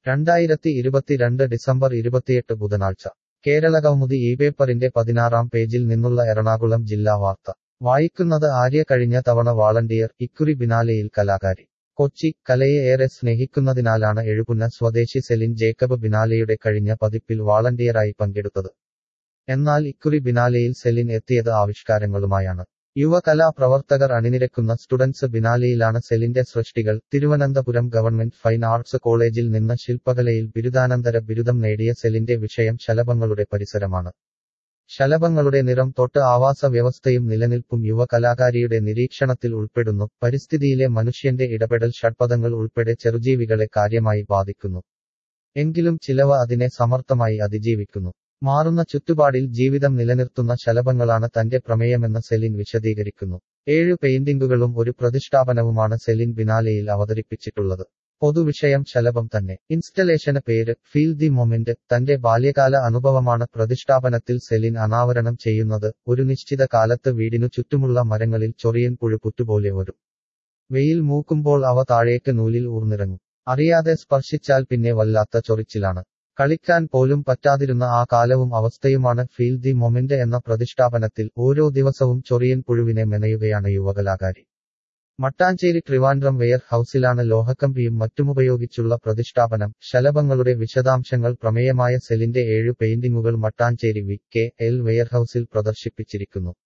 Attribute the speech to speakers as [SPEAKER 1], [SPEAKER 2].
[SPEAKER 1] രണ്ടായിരത്തി ഇരുപത്തിരണ്ട് ഡിസംബർ ഇരുപത്തിയെട്ട് ബുധനാഴ്ച കേരളകൗമുദി ഈ പേപ്പറിന്റെ പതിനാറാം പേജിൽ നിന്നുള്ള എറണാകുളം ജില്ലാ വാർത്ത വായിക്കുന്നത് ആര്യ കഴിഞ്ഞ തവണ വാളണ്ടിയർ ഇക്കുറി ബിനാലെയിൽ കലാകാരി കൊച്ചി കലയെ ഏറെ സ്നേഹിക്കുന്നതിനാലാണ് എഴുപുന്ന സ്വദേശി സെലിൻ ജേക്കബ് ബിനാലെയുടെ കഴിഞ്ഞ പതിപ്പിൽ വാളണ്ടിയറായി പങ്കെടുത്തത് എന്നാൽ ഇക്കുറി ബിനാലെയിൽ സെലിൻ എത്തിയത് ആവിഷ്കാരങ്ങളുമായാണ് യുവകലാ പ്രവർത്തകർ അണിനിരക്കുന്ന സ്റ്റുഡൻസ് ബിനാലെയിലാണ് സെലിന്റെ സൃഷ്ടികൾ തിരുവനന്തപുരം ഗവൺമെന്റ് ഫൈൻ ആർട്സ് കോളേജിൽ നിന്ന് ശില്പകലയിൽ ബിരുദാനന്തര ബിരുദം നേടിയ സെലിന്റെ വിഷയം ശലഭങ്ങളുടെ പരിസരമാണ് ശലഭങ്ങളുടെ നിറം തൊട്ട് ആവാസ വ്യവസ്ഥയും നിലനിൽപ്പും യുവകലാകാരിയുടെ നിരീക്ഷണത്തിൽ ഉൾപ്പെടുന്നു പരിസ്ഥിതിയിലെ മനുഷ്യന്റെ ഇടപെടൽ ഷഡ്പദങ്ങൾ ഉൾപ്പെടെ ചെറുജീവികളെ കാര്യമായി ബാധിക്കുന്നു എങ്കിലും ചിലവ അതിനെ സമർത്ഥമായി അതിജീവിക്കുന്നു മാറുന്ന ചുറ്റുപാടിൽ ജീവിതം നിലനിർത്തുന്ന ശലഭങ്ങളാണ് തന്റെ പ്രമേയമെന്ന് സെലിൻ വിശദീകരിക്കുന്നു ഏഴ് പെയിന്റിംഗുകളും ഒരു പ്രതിഷ്ഠാപനവുമാണ് സെലിൻ ബിനാലെയിൽ അവതരിപ്പിച്ചിട്ടുള്ളത് പൊതുവിഷയം ശലഭം തന്നെ ഇൻസ്റ്റലേഷന് പേര് ഫീൽ ദി മൊമെന്റ് തന്റെ ബാല്യകാല അനുഭവമാണ് പ്രതിഷ്ഠാപനത്തിൽ സെലിൻ അനാവരണം ചെയ്യുന്നത് ഒരു നിശ്ചിത കാലത്ത് വീടിനു ചുറ്റുമുള്ള മരങ്ങളിൽ ചൊറിയൻ പുഴു പുറ്റുപോലെ വരും വെയിൽ മൂക്കുമ്പോൾ അവ താഴേക്ക് നൂലിൽ ഊർന്നിറങ്ങും അറിയാതെ സ്പർശിച്ചാൽ പിന്നെ വല്ലാത്ത ചൊറിച്ചിലാണ് കളിക്കാൻ പോലും പറ്റാതിരുന്ന ആ കാലവും അവസ്ഥയുമാണ് ഫീൽ ദി മൊമെന്റ് എന്ന പ്രതിഷ്ഠാപനത്തിൽ ഓരോ ദിവസവും ചൊറിയൻ പുഴുവിനെ മെനയുകയാണ് യുവകലാകാരി മട്ടാഞ്ചേരി ട്രിവാൻഡ്രം വെയർ ഹൌസിലാണ് ലോഹക്കമ്പിയും മറ്റുമുപയോഗിച്ചുള്ള പ്രതിഷ്ഠാപനം ശലഭങ്ങളുടെ വിശദാംശങ്ങൾ പ്രമേയമായ സെലിന്റെ ഏഴു പെയിന്റിംഗുകൾ മട്ടാഞ്ചേരി വി കെ എൽ വെയർഹൌസിൽ പ്രദർശിപ്പിച്ചിരിക്കുന്നു